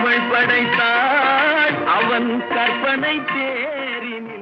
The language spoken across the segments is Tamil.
அவள் படைத்தாள் அவன் கற்பனை தேரினில்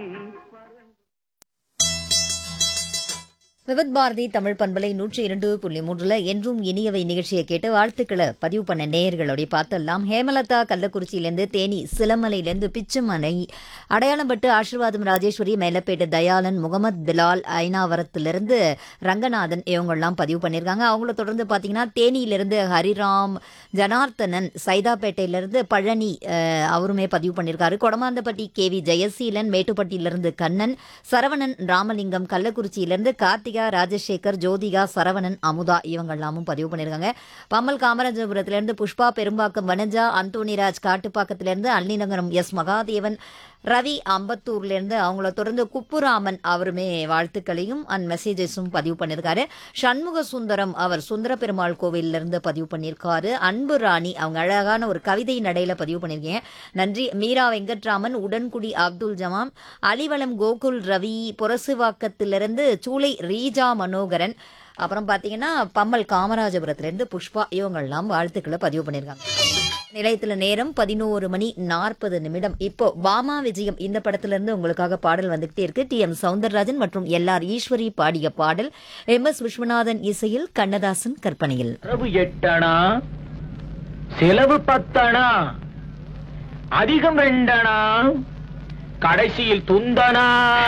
விவத் பாரதி தமிழ் பண்பலை நூற்றி இரண்டு புள்ளி மூன்றுல என்றும் இனியவை நிகழ்ச்சியை கேட்டு வாழ்த்துக்களை பதிவு பண்ண நேயர்களுடைய பார்த்தெல்லாம் ஹேமலதா கள்ளக்குறிச்சியிலேருந்து தேனி சிலமலையிலேருந்து பிச்சுமலை அடையாளம்பட்டு ஆசீர்வாதம் ராஜேஸ்வரி மேலப்பேட்டு தயாளன் முகமது பிலால் ஐனாவரத்திலிருந்து ரங்கநாதன் இவங்கெல்லாம் பதிவு பண்ணியிருக்காங்க அவங்கள தொடர்ந்து பார்த்தீங்கன்னா தேனியிலிருந்து ஹரிராம் ஜனார்த்தனன் சைதாப்பேட்டையிலிருந்து பழனி அஹ், அவருமே பதிவு பண்ணியிருக்காரு கொடமாந்தப்பட்டி கே வி ஜெயசீலன் மேட்டுப்பட்டியிலிருந்து கண்ணன் சரவணன் ராமலிங்கம் கள்ளக்குறிச்சியிலிருந்து கார்த்திகா ராஜசேகர் ஜோதிகா சரவணன் அமுதா இவங்க எல்லாமும் பதிவு பண்ணியிருக்காங்க பம்மல் காமராஜபுரத்திலிருந்து புஷ்பா பெரும்பாக்கம் வனஜா அந்தோணிராஜ் காட்டுப்பாக்கத்திலிருந்து அள்ளிநகரம் எஸ் மகாதேவன் ரவி அம்பத்தூர்லேருந்து அவங்கள தொடர்ந்து குப்புராமன் அவருமே வாழ்த்துக்களையும் அண்ட் மெசேஜஸும் பதிவு பண்ணியிருக்காரு சண்முக சுந்தரம் அவர் சுந்தர பெருமாள் கோவிலிருந்து பதிவு பண்ணியிருக்காரு அன்பு ராணி அவங்க அழகான ஒரு கவிதை நடையில பதிவு பண்ணியிருக்கீங்க நன்றி மீரா வெங்கட்ராமன் உடன்குடி அப்துல் ஜமாம் அலிவலம் கோகுல் ரவி புரசுவாக்கத்திலிருந்து சூளை ரீஜா மனோகரன் அப்புறம் பார்த்தீங்கன்னா பம்மல் காமராஜபுரத்திலிருந்து புஷ்பா இவங்கெல்லாம் வாழ்த்துக்களை பதிவு பண்ணியிருக்காங்க நிலையத்துல நேரம் பதினோரு மணி நாற்பது நிமிடம் இப்போ பாமா விஜயம் இந்த படத்துல இருந்து உங்களுக்காக பாடல் வந்துகிட்டே இருக்கு டி எம் சவுந்தரராஜன் மற்றும் எல் ஆர் ஈஸ்வரி பாடிய பாடல் எம் எஸ் விஸ்வநாதன் இசையில் கண்ணதாசன் கற்பனையில் வரவு எட்டணா செலவு பத்தணா அதிகம் ரெண்டணா கடைசியில் துந்தனா